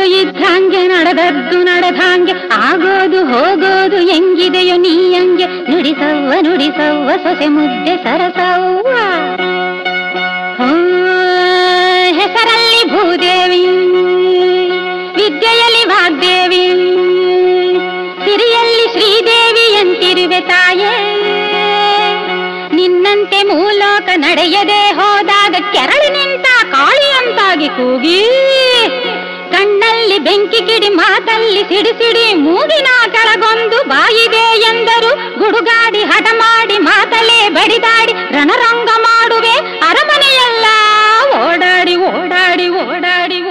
ಇದ್ದಂಗೆ ನಡೆದದ್ದು ನಡೆದಂಗೆ ಆಗೋದು ಹೋಗೋದು ಹೆಂಗಿದೆಯೋ ನೀ ಹಂಗೆ ನುಡಿಸವ್ವ ನುಡಿಸವ್ವ ಸೊಸೆ ಮುದ್ದೆ ಸರಸವ್ವ ಹೋ, ಹೆಸರಲ್ಲಿ ಭೂದೇವಿ ವಿದ್ಯೆಯಲ್ಲಿ ವಾಗ್ದೇವಿ ಸಿರಿಯಲ್ಲಿ ಶ್ರೀದೇವಿ ಎಂತಿರುವೆ ತಾಯೇ ನಿನ್ನಂತೆ ಮೂಲೋಕ ನಡೆಯದೆ ಹೋದಾಗ ಕೆರಳಿ ನಿಂತ ಕಾಳಿಯಂತಾಗಿ ಕೂಗಿ ಕಣ್ಣಲ್ಲಿ ಬೆಂಕಿ ಕಿಡಿ ಮಾತಲ್ಲಿ ಸಿಡಿ ಸಿಡಿ ಮೂಗಿನ ಕೆಳಗೊಂದು ಬಾಯಿದೆ ಎಂದರು ಗುಡುಗಾಡಿ ಹಠ ಮಾಡಿ ಮಾತಲೇ ಬಡಿದಾಡಿ ರಣರಂಗ ಮಾಡುವೆ ಅರಮನೆಯೆಲ್ಲ ಓಡಾಡಿ ಓಡಾಡಿ ಓಡಾಡಿ